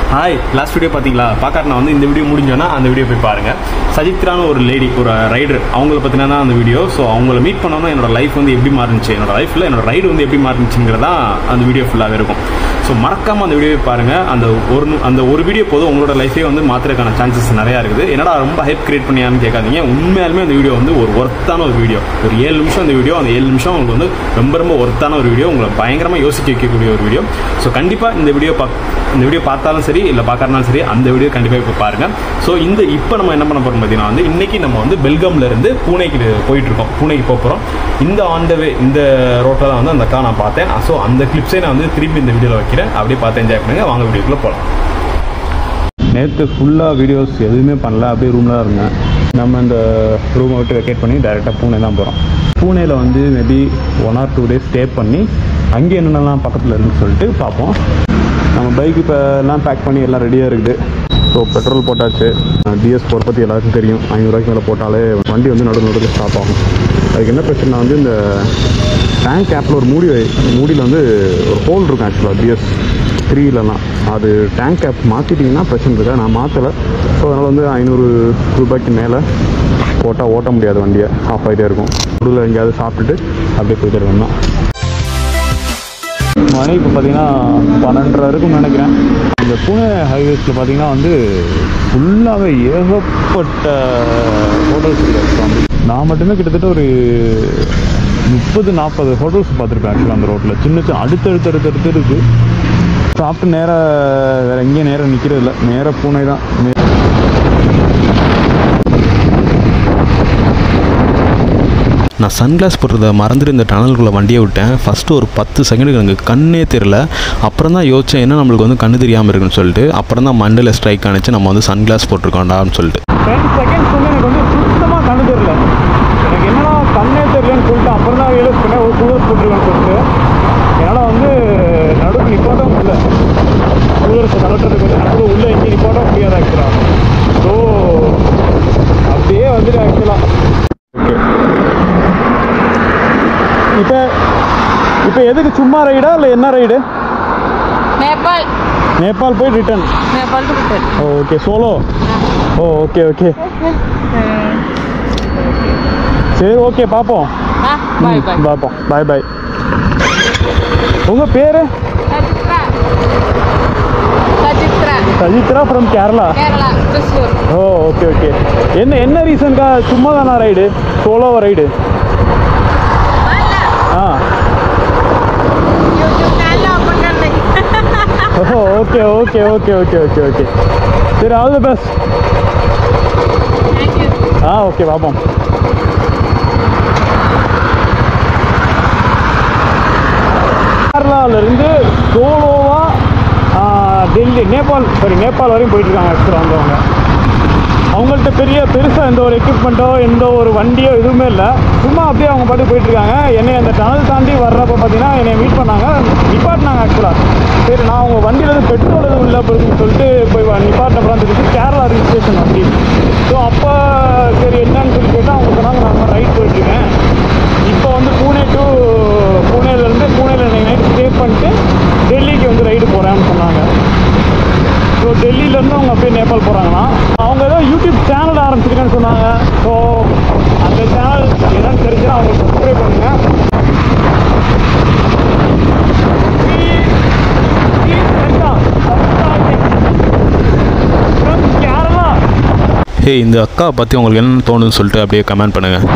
Hi last video பார்த்தீங்களா பார்க்கறனா வந்து இந்த வீடியோ முடிஞ்சோன்னா அந்த வீடியோ போய் பாருங்க சஜித்ரான ஒரு லேடி ஒரு ரைடர் அவங்கள பற்றினா தான் அந்த வீடியோ ஸோ அவங்கள மீட் பண்ணோன்னா என்னோட லைஃப் வந்து எப்படி மாறுச்சு என்னோட லைஃப்பில் என்னோட ரைடு வந்து எப்படி மாறுச்சுங்கிறதா அந்த வீடியோ ஃபுல்லாகவே இருக்கும் ஸோ மறக்காமல் அந்த வீடியோ பாருங்க அந்த ஒரு நு- அந்த ஒரு வீடியோ போதும் உங்களோட லைஃபே வந்து மாற்றுறதுக்கான சான்சஸ் நிறையா இருக்குது என்னடா ரொம்ப ஹைப் கிரியேட் பண்ணியான்னு கேட்காதீங்க உண்மையாலுமே அந்த வீடியோ வந்து ஒரு ஒர்த்தான ஒரு வீடியோ ஒரு ஏழு நிமிஷம் அந்த வீடியோ அந்த ஏழு நிமிஷம் உங்களுக்கு வந்து ரொம்ப ரொம்ப ஒர்த்தான ஒரு வீடியோ உங்களை பயங்கரமாக யோசிக்க வைக்கக்கூடிய ஒரு வீடியோ ஸோ கண்டிப்பாக இந்த வீடியோ பா இந்த வீடியோ பார்த்தாலும் சரி இல்லை பார்க்கறனாலும் சரி அந்த வீடியோ கண்டிப்பாக இப்போ பாருங்கள் ஸோ இந்த இப்போ நம்ம என்ன பண்ண போகிறோம் பார்த்தீங்கன்னா வந்து இன்னைக்கு நம்ம வந்து பெல்காம்ல இருந்து பூனேக்கு போயிட்டு இருக்கோம் பூனேக்கு போக போகிறோம் இந்த ஆன் த வே இந்த ரோட்டில் தான் வந்து அந்த அக்கா நான் பார்த்தேன் ஸோ அந்த கிளிப்ஸே நான் வந்து திருப்பி இந்த வீடியோவில் வைக்கிறேன் அப்படியே பார்த்து என்ஜாய் பண்ணுங்க வாங்க வீடியோக்குள்ளே போகலாம் நேற்று ஃபுல்லாக வீடியோஸ் எதுவுமே பண்ணல அப்படியே ரூமில் தான் இருந்தேன் நம்ம இந்த ரூமை விட்டு வெக்கேட் பண்ணி டைரெக்டாக பூனே தான் போகிறோம் பூனேயில் வந்து maybe one or two days stay பண்ணி அங்கே என்னென்னலாம் பக்கத்தில் இருக்குன்னு சொல்லிட்டு பார்ப்போம் நம்ம பைக் இப்போ எல்லாம் பேக் பண்ணி எல்லாம் ரெடியாக இருக்குது ஸோ பெட்ரோல் போட்டாச்சு டிஎஸ் ஃபோர் பற்றி எல்லாருக்கும் தெரியும் ஐநூறுரூவாய்க்கு மேலே போட்டாலே வண்டி வந்து நடு நடுவில் ஸ்டாப் ஆகும் அதுக்கு என்ன பிரச்சனை வந்து இந்த டேங்க் கேப்பில் ஒரு மூடி வை- மூடியில் வந்து ஒரு ஹோல் இருக்கும் ஆக்சுவலாக டிஎஸ் த்ரீலலாம் அது டேங்க் கேப் மாற்றிட்டிங்கன்னா பிரச்சனை இருக்கா நான் மாற்றலை ஸோ அதனால் வந்து ஐநூறு ரூபாய்க்கு மேலே போட்டால் ஓட்ட முடியாது வண்டியை ஆஃப் ஆகிட்டே இருக்கும் நடுவில் எங்கேயாவது சாப்பிட்டுட்டு அப்படியே போயிட்டு இருக்கணும் தான் மணி இப்போ பார்த்தீங்கன்னா பன்னெண்டரை இருக்கும்னு நினைக்கிறேன் இந்த பூனே ஹைவேஸில் பார்த்தீங்கன்னா வந்து ஃபுல்லாகவே ஏகப்பட்ட ஹோட்டல்ஸ் இருக்குது வந்து நான் மட்டுமே கிட்டத்தட்ட ஒரு முப்பது நாற்பது ஹோட்டல்ஸ் பார்த்துருப்பேன் ஆக்சுவலாக அந்த ரோட்டில் சின்ன சின்ன அடுத்தடுத்து அடுத்தடுத்து இருக்குது சாப்பிட்டு நேராக வேறு எங்கேயும் நேராக நிற்கிறது இல்லை நேராக பூனை தான் நான் சன்கிளாஸ் போடுறத மறந்துட்டு இந்த டனலுக்குள்ளே வண்டியை விட்டேன் ஃபஸ்ட்டு ஒரு பத்து செகண்டுக்கு எனக்கு கண்ணே தெரில அப்புறம் தான் யோசிச்சேன் என்ன நம்மளுக்கு வந்து கண்ணு தெரியாமல் இருக்குன்னு சொல்லிட்டு அப்புறம் தான் மண்டல ஸ்ட்ரைக் ஆனிச்சு நம்ம வந்து சன்கிளாஸ் போட்டிருக்கோண்டான்னு சொல்லிட்டு டென் செகண்ட்ஸ் வந்து எனக்கு வந்து சுத்தமாக கண்ணு தெரியல எனக்கு என்னடா கண்ணே தெரியலன்னு சொல்லிட்டு அப்புறம் தான் ரியலைஸ் பண்ணேன் ஒரு கூலர் போட்டுருக்கேன்னு சொல்லிட்டு என்னால் வந்து நடுவு நிப்பாட்ட முடியல கூலர்ஸை கலட்டுறதுக்கு வந்து நடுவில் உள்ளே எங்கேயும் நிப்பாட்ட முடியாது ஆக்சுவலாக ஸோ அப்படியே வந்துட்டு ஆக்சுவலாக ஓகே இப்போ இப்போ எதுக்கு சும்மா ரைடா இல்லை என்ன ரைடு नेपाल நேபாள் போய் return Nepal to Bhutan. Oh okay solo oh okay okay சரி ஓகே பார்ப்போம் Ah, bye bye. பார்ப்போம் பாய் பாய் உங்கள் பேர் Sajitra. Sajitra. Sajitra from Kerala Kerala, Thrissur. Oh okay okay என்ன என்ன ரீசன்க்கா சும்மா தானா ரைடு சோலோவா ride ah YouTube channel open करने oh okay okay okay okay okay okay சரி all the best Thank you. Ah okay பார்ப்போம் கேரளாவிலேருந்து சோலோவா டெல்லி நேபாள் சாரி நேபாள் வரையும் போயிட்டு இருக்காங்க ஆக்சுவலாக வந்தவங்க அவங்கள்ட்ட பெரிய பெருசாக எந்த ஒரு எக்யூப்மெண்ட்டோ எந்த ஒரு வண்டியோ எதுவுமே இல்லை சும்மா அப்படியே அவங்க பாட்டு போயிட்டு இருக்காங்க என்னை அந்த டனல் தாண்டி வர்றப்ப பார்த்தீங்கன்னா என்னை மீட் பண்ணாங்க நிப்பாட்டினாங்க ஆக்சுவலாக சரி நான் அவங்க வண்டியில் எதுவும் பெட்ரோல் எதுவும் இல்லை அப்படின்னு சொல்லிட்டு போய் வ- நிப்பாட்டினப்பறம் தெரிஞ்சு கேரளா ரிஜிஸ்ட்ரேஷன் வண்டி ஸோ அப்போ சரி என்னன்னு சொல்லி கேட்டால் அவங்க சொன்னாங்க நான் ரைட் போயிட்டுருக்கேன் இப்போ வந்து பூனே டு பூனேலேருந்து பூனேல நைட் ஸ்டே பண்ணிட்டு டெல்லிக்கு வந்து ரைடு போகிறேன்னு சொன்னாங்க ஸோ டெல்லியிலேருந்து அவங்க அப்படியே நேபாள் போகிறாங்கன்னா அவங்க ஏதோ யூடியூப் சேனல் ஆரம்பிச்சிருக்கேன்னு சொன்னாங்க ஸோ அந்த சேனல் என்னன்னு தெரிஞ்சுன்னா அவங்க சப்ஸ்கிரைப் பண்ணுங்க கேரளா ஹே இந்த அக்கா பற்றி உங்களுக்கு என்ன தோணுதுன்னு சொல்லிட்டு அப்படியே கமெண்ட் பண்ணுங்கள்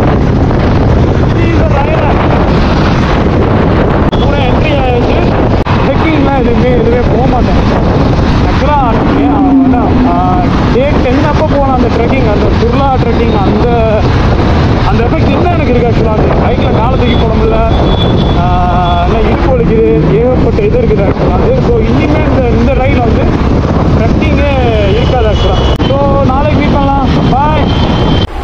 பூனே என்ட்ரி ஆயாச்சு ட்ரெக்கிங்லாம் எதுவுமே எதுவுமே போக மாட்டேன் ஆக்சுவலாக டே டென் அப்போ போன அந்த ட்ரெக்கிங் அந்த சுர்லா ட்ரெக்கிங் அந்த அந்த எஃபெக்ட் இன்னும் எனக்கு இருக்குது ஆக்சுவலாக அந்த பைக்கில் காலை தூக்கி போட முடியல இல்லை இடுப்பு வலிக்குது ஏகப்பட்ட இது இருக்குது ஆக்சுவலாக அது ஸோ இனிமேல் இந்த இந்த ரைடில் வந்து ட்ரெக்கிங்கே இருக்காது ஆக்சுவலாக ஸோ நாளைக்கு மீட் பண்ணலாம் பாய் வீடியோ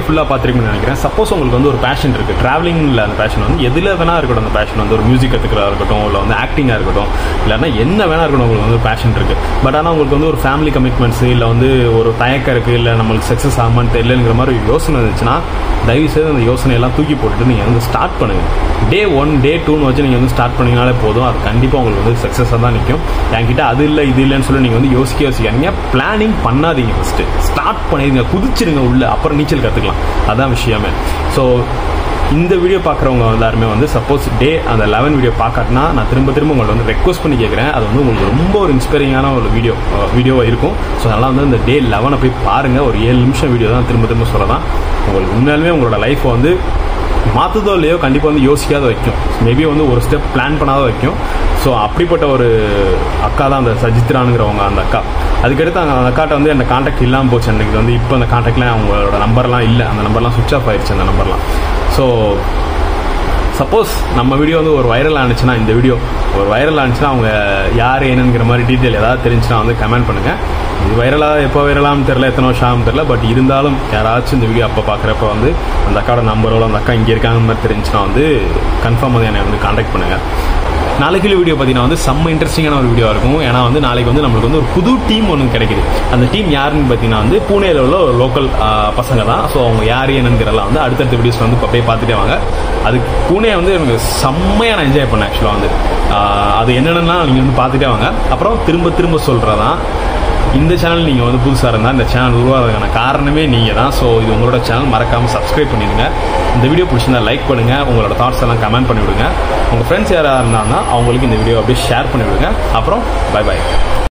ஃபுல்லாக பார்த்துருக்கீங்கன்னு நினைக்கிறேன் சப்போஸ் உங்களுக்கு வந்து ஒரு பேஷன் இருக்குது ட்ராவலிங்கில் அந்த பேஷன் வந்து எதில் வேணா இருக்கட்டும் அந்த பேஷன் வந்து ஒரு மியூசிக் கற்றுக்கிறதா இருக்கட்டும் இல்லை வந்து ஆக்டிங்காக இருக்கட்டும் இல்லைன்னா என்ன வேணா இருக்கட்டும் உங்களுக்கு வந்து பேஷன் இருக்குது பட் ஆனால் உங்களுக்கு வந்து ஒரு ஃபேமிலி கமிட்மெண்ட்ஸ் இல்லை வந்து ஒரு தயக்கம் இருக்குது இல்லை நம்மளுக்கு சக்ஸஸ் ஆகுமான்னு தெரியலங்கிற மாதிரி ஒரு யோசனை இருந்துச்சுன்னா தயவு செய்து அந்த யோசனையெல்லாம் தூக்கி போட்டுட்டு நீங்கள் வந்து ஸ்டார்ட் பண்ணுங்கள் டே ஒன் டே டூன்னு வச்சு நீங்கள் வந்து ஸ்டார்ட் பண்ணிங்கனாலே போதும் அது கண்டிப்பாக உங்களுக்கு வந்து சக்ஸஸாக தான் நிற்கும் என்கிட்ட அது இல்லை இது இல்லைன்னு சொல்லி நீங்கள் வந்து யோசிக்க யோசிக்காதீங்க பிளானிங் பண்ணாதீங்க ஃபஸ்ட்டு ஸ்டார்ட் பண்ணிடுங்க குதிச்சிடுங்க உள்ள அப்புறம் நீச்சல் கற்றுக்கலாம் அதான் விஷயமே ஸோ இந்த வீடியோ பார்க்குறவங்க எல்லாருமே வந்து சப்போஸ் டே அந்த லெவன் வீடியோ பார்க்காட்டினா நான் திரும்ப திரும்ப உங்களை வந்து ரெக்வஸ்ட் பண்ணி கேட்குறேன் அது வந்து உங்களுக்கு ரொம்ப ஒரு இன்ஸ்பைரிங்கான ஒரு வீடியோ வீடியோவாக இருக்கும் ஸோ அதனால் வந்து இந்த டே லெவனை போய் பாருங்கள் ஒரு ஏழு நிமிஷம் வீடியோ தான் திரும்ப திரும்ப சொல்லலாம் உங்களுக்கு உண்மையாலுமே உங்களோட லைஃப்பை வந்து மாற்றுதோ இல்லையோ கண்டிப்பாக வந்து யோசிக்காத வைக்கும் மேபி வந்து ஒரு ஸ்டெப் பிளான் பண்ணாத வைக்கும் ஸோ அப்படிப்பட்ட ஒரு அக்கா தான் அந்த சஜித்ரானுங்கிறவங்க அந்த அக்கா அதுக்கடுத்து அந்த அந்த அக்காட்ட வந்து அந்த காண்டாக்ட் இல்லாமல் போச்சு எனக்கு வந்து இப்போ அந்த காண்டாக்ட்லாம் அவங்களோட நம்பர்லாம் இல்லை அந்த நம்பர்லாம் சுவிச் ஆஃப் ஆயிடுச்சு அந்த நம்பர்லாம் ஸோ சப்போஸ் நம்ம வீடியோ வந்து ஒரு வைரல் ஆனிச்சுன்னா இந்த வீடியோ ஒரு வைரல் ஆனிச்சுன்னா அவங்க யார் என்னங்கிற மாதிரி டீட்டெயில் ஏதாவது தெரிஞ்சுன்னா வந்து கமெண்ட் பண்ணுங்கள் இது வைரலாக எப்போ வைரலான்னு தெரில எத்தனை வருஷம் ஆகும் தெரில பட் இருந்தாலும் யாராச்சும் இந்த வீடியோ அப்போ பார்க்குறப்ப வந்து அந்த அக்காவோட நம்பரோட அந்த அக்கா இங்கே இருக்காங்க மாதிரி தெரிஞ்சுன்னா வந்து கன்ஃபார்ம் வந்து என்னை வந்து காண்டாக்ட் பண்ணுங்கள் நாளைக்கு வீடியோ பார்த்தீங்கன்னா வந்து செம்ம இன்ட்ரெஸ்டிங்கான ஒரு வீடியோ இருக்கும் ஏன்னா வந்து நாளைக்கு வந்து நம்மளுக்கு வந்து ஒரு புது டீம் ஒன்று கிடைக்குது அந்த டீம் யாருன்னு பார்த்தீங்கன்னா வந்து பூனேல உள்ள ஒரு லோக்கல் பசங்க தான் ஸோ அவங்க யார் என்னங்கிறலாம் வந்து அடுத்தடுத்த வீடியோஸ் வந்து இப்போ போய் பார்த்துட்டே வாங்க அது பூனே வந்து எனக்கு செம்மையாக நான் என்ஜாய் பண்ணேன் ஆக்சுவலாக வந்து ஆஹ் அது என்னென்னா நீங்கள் வந்து பார்த்துட்டே வாங்க அப்புறம் திரும்ப திரும்ப சொல்கிறதான் இந்த சேனல் நீங்கள் வந்து புதுசாக இருந்தால் இந்த சேனல் உருவாகிறதுக்கான காரணமே நீங்கள் தான் ஸோ இது உங்களோட சேனல் மறக்காமல் சப்ஸ்கிரைப் பண்ணிடுங்க இந்த வீடியோ பிடிச்சிருந்தா லைக் பண்ணுங்கள் உங்களோட தாட்ஸ் எல்லாம் கமெண்ட் பண்ணி விடுங்க உங்கள் ஃப்ரெண்ட்ஸ் யாராக இருந்தாங்கன்னா அவங்களுக்கு இந்த வீடியோ அப்படியே ஷேர் பண்ணி விடுங்க அப்புறம் பை பை